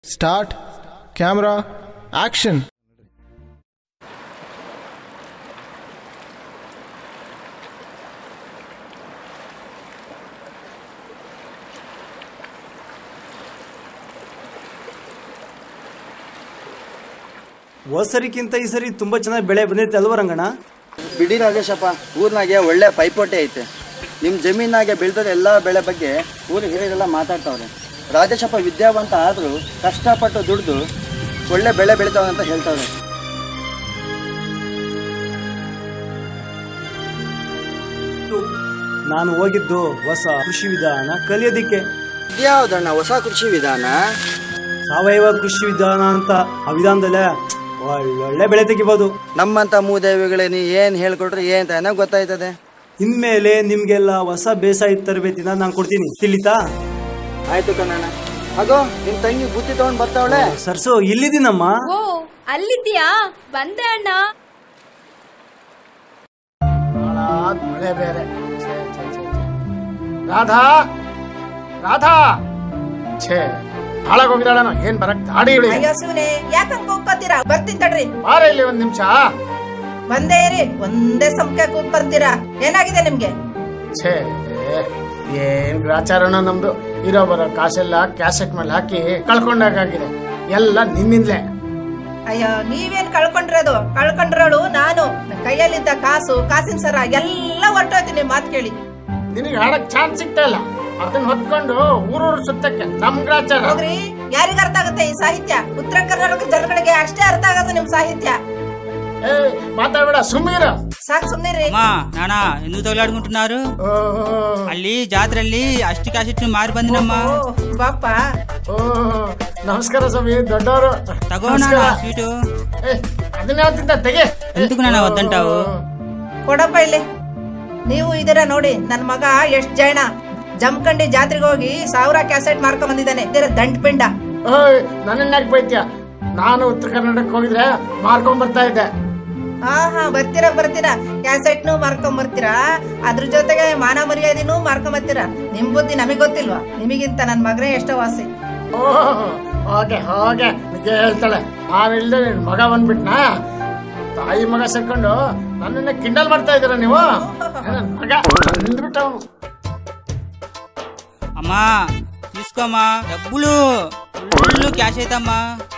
Start camera action ಹೋದ್ ಸರಿಕ್ಕಿಂತ ಈ ಸರಿ ತುಂಬಾ ಚೆನ್ನಾಗಿ ಬೆಳೆ ಬಂದೈತೆ ಅಲ್ವಾ ರಂಗಣ್ಣ ಬಿಡಿ ರಾಜೇಶಪ್ಪ ಊರ್ನಾಗೆ ಒಳ್ಳೆ ಪೈಪೋಟಿ ಐತೆ ನಿಮ್ಮ ಜಮೀನಾಗೆ ಬೆಳೆದ ಎಲ್ಲ ಬೆಳೆ ಬಗ್ಗೆ ಊರು ಹಿರಿಯರೆಲ್ಲ ಮಾತಾಡ್ತಾವ್ರೆ ರಾಜೇಶಪ್ಪ ವಿದ್ಯಾವಂತ ಆದರೂ ಕಷ್ಟಪಟ್ಟು ದುಡ್ದು ಒಳ್ಳೆ ಬೆಳೆ ಬೆಳಿತಾವೆ ಅಂತ ಹೇಳ್ತಾವ್ರೆ ನಾನು ಹೋಗಿದ್ದು ಹೊಸ ಕೃಷಿ ವಿಧಾನ ಕಲಿಯೋದಿಕ್ಕೆ ಇದ್ಯಾವ್ದಣ್ಣ ಹೊಸ ಕೃಷಿ ವಿಧಾನ ಸಾವಯವ ಕೃಷಿ ವಿಧಾನ ಅಂತ ಆ ವಿಧಾನದಲ್ಲೇ ಒಳ್ಳೊಳ್ಳೆ ಬೆಳೆ ತೆಗಿಬೋದು ನಮ್ಮಂಥ ಮೂದೇವಿಗಳೇ ನೀ ಏನು ಹೇಳ್ಕೊಟ್ರೆ ಏನು ತಾನೇ ಗೊತ್ತಾಯ್ತದೆ ಇನ್ಮೇಲೆ ನಿಮ್ಗೆಲ್ಲ ಹೊಸ ಬೇಸಾಯ ತರಬೇತಿನ ನಾನು ಕೊಡ್ತೀನಿ ತಿಳಿತಾ ಆಯ್ತು ಕಣಣ್ಣ ಹಾಗೋ ನಿಮ್ಮ ತಂಗಿ ಬುತ್ತಿ ತಗೊಂಡು ಬರ್ತಾವಳೆ ಸರ್ಸು ಇಲ್ಲಿದ್ದೀನಮ್ಮ ಓ ಅಲ್ಲಿದ್ಯಾ ಬಂದೆ ಅಣ್ಣ ಹಾಳಾದ್ ಮಳೆ ಬೇರೆ ಛೇ, ಛೇ, ಛೇ, ಛೇ. ರಾಧಾ ರಾಧಾ ಛೇ ಹಾಳಾಗೋಗಿದ್ದಾಳೇನೋ ಏನ್ ಬರಕ್ ದಾಡಿ ಇಳಿ ಅಯ್ಯೋ ಶಿವನೇ ಯಾಕಂಗ್ ಕೂಗ್ಕೊತೀರಾ ಬರ್ತೀನಿ ತಡ್ರಿ ಬಾರ ಇಲ್ಲಿ ಒಂದ್ ನಿಮಿಷ ಬಂದೇ ಇರಿ ಒಂದೇ ಸಮಕ್ಕೆ ಕೂಗ್ ಬರ್ತೀರಾ ಏನಾಗಿದೆ ನಿಮ್ಗೆ ಛೇ ಏನ್ ಗ್ರಾಚಾರಣ ನಮ್ದು ಇರೋ ಬರೋ ಕಾಸೆಲ್ಲ ಕ್ಯಾಸೆಟ್ ಮೇಲೆ ಹಾಕಿ ಕಳ್ಕೊಂಡಾಗಿದೆ ಎಲ್ಲ ನಿನ್ನಿಂದಲೇ ಅಯ್ಯೋ ನೀವೇನ್ ಕಳ್ಕೊಂಡ್ರದು ಕಳ್ಕೊಂಡ್ರೋಳು ನಾನು ನನ್ ಕೈಯಲ್ಲಿದ್ದ ಕಾಸು ಕಾಸಿನ ಸರ ಎಲ್ಲ ಹೊರ್ಟೋಯ್ತು ನಿಮ್ ಮಾತು ಕೇಳಿ ನಿನಗೆ ಹಾಡಕ್ ಚಾನ್ಸ್ ಸಿಗ್ತಾ ಇಲ್ಲ ಅದನ್ನ ಹೊತ್ಕೊಂಡು ಊರೂರು ಸುತ್ತಕ್ಕೆ ನಮ್ ಗ್ರಾಚಾರ ಹೋಗ್ರಿ ಯಾರಿಗ ಅರ್ಥ ಆಗುತ್ತೆ ಈ ಸಾಹಿತ್ಯ ಉತ್ತರ ಕರ್ನಾಟಕ ಜನಗಳಿಗೆ ಅಷ್ಟೇ ಅರ್ಥ ಆಗೋದು ನಿಮ್ ಸಾಹಿತ್ಯ ಏ ಮಾತಾಡ್ಬೇಡ ಸುಮ್ಮೀರ ಸಾಕ್ ಸುಮ್ನಿರಿ అమ్మా నానా ఎందుకు తగులాడుకుంటున్నారు ಅಲ್ಲಿ ಜಾತ್ರೆಯಲ್ಲಿ ಅಷ್ಟು ಕ್ಯಾಸೆಟ್ ಮಾರಿ ಬಂದಿನಮ್ಮ ಓ, ಬಾಪ ಓ ನಮಸ್ಕಾರ ಸ್ವಾಮಿ ದೊಡ್ಡವರು ತಗೋಣ ಸ್ವೀಟು ಅದನ್ನ ಯಾವ್ದಿಂದ ತೆಗೆ ఎందుకు నాన్న వద్దంటావు ಕೊಡಪ್ಪ ಇಲ್ಲಿ ನೀವು ಇದರ ನೋಡಿ ನನ್ ಮಗ ಎಷ್ಟ್ ಜೈನ ಜಮ್ಕಂಡಿ ಜಾತ್ರೆಗೆ ಹೋಗಿ ಸಾವಿರ ಕ್ಯಾಸೆಟ್ ಮಾರ್ಕೊಂಡ್ ಬಂದಿದ್ದಾನೆ ಇದರ ದಂಡ್ ಪಿಂಡ ಓಯ್ ನನ್ನ ಯಾಕೆ ಬೈತ್ಯ ನಾನು ಉತ್ತರ ಕರ್ನಾಟಕಕ್ಕೆ ಹೋಗಿದ್ರೆ ಮಾರ್ಕೊಂಡ್ ಬರ್ತಾ ಇದ್ದೆ ಹಾ ಹಾ ಬರ್ತೀರಾ ಬರ್ತೀರಾ ಕ್ಯಾಸೆಟ್ನು ಮಾರ್ಕೊಂಡ್ ಬರ್ತೀರಾ ಅದ್ರ ಜೊತೆಗೆ ಮಾನ ಮರ್ಯಾದಿನೂ ಮಾರ್ಕೊಂಡ್ ಬರ್ತೀರಾ ನಿಮ್ ಬುದ್ಧಿ ನಮಗ್ ಗೊತ್ತಿಲ್ವಾ ನಿಮಗಿಂತ ನನ್ ಮಗನೇ ಎಷ್ಟೋ ವಾಸಿ ಓಹ್ ಹಾಗೆ ಹಾಗೆ ನಿಜ ಹೇಳ್ತಾಳೆ ನಾನು ಇಲ್ದೆ ನಿನ್ ಮಗ ಬಂದ್ಬಿಟ್ನಾ ತಾಯಿ ಮಗ ಸೇರ್ಕೊಂಡು ನನ್ನನ್ನ ಕಿಂಡಲ್ ಮಾಡ್ತಾ ಇದ್ದೀರಾ ನೀವು ನನ್ ಮಗ ಅಂದ್ಬಿಟ್ಟ ಅವನು అమ్మా తీసుకోమ్మా డబ్బులు ఫుల్ క్యాష్ అయితమ్మా